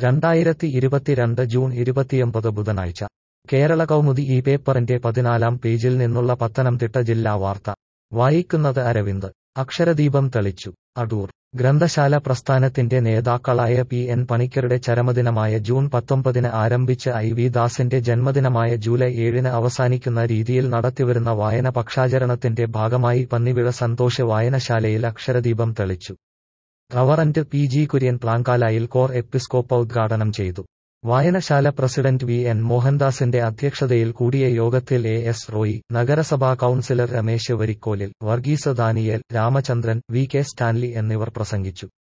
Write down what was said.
രണ്ടായിരത്തി ഇരുപത്തിരണ്ട് ജൂൺ ഇരുപത്തിയൊമ്പത് ബുധനാഴ്ച കേരള കൗമുദി ഈ പേപ്പറിന്റെ പതിനാലാം പേജിൽ നിന്നുള്ള പത്തനംതിട്ട ജില്ലാ വാർത്ത വായിക്കുന്നത് അരവിന്ദ് അക്ഷരദീപം തെളിച്ചു അടൂർ ഗ്രന്ഥശാല പ്രസ്ഥാനത്തിന്റെ നേതാക്കളായ പി എൻ പണിക്കരുടെ ചരമദിനമായ ജൂൺ പത്തൊമ്പതിന് ആരംഭിച്ച് ഐ വി ദാസിന്റെ ജന്മദിനമായ ജൂലൈ ഏഴിന് അവസാനിക്കുന്ന രീതിയിൽ നടത്തിവരുന്ന വായന പക്ഷാചരണത്തിന്റെ ഭാഗമായി പന്നിവിഴ സന്തോഷ് വായനശാലയിൽ അക്ഷരദീപം തെളിച്ചു reverend P G Kurian Plankalayil Cor Episcopa ഉദ്ഘാടനം ചെയ്തു വായനശാല പ്രസിഡന്റ് വി എൻ മോഹൻദാസിന്റെ അധ്യക്ഷതയിൽ കൂടിയ യോഗത്തിൽ എ എസ് റോയി നഗരസഭാ councillor Ramesh Varikkolil Varghese Daniel Ramachandran V K Stanley എന്നിവർ പ്രസംഗിച്ചു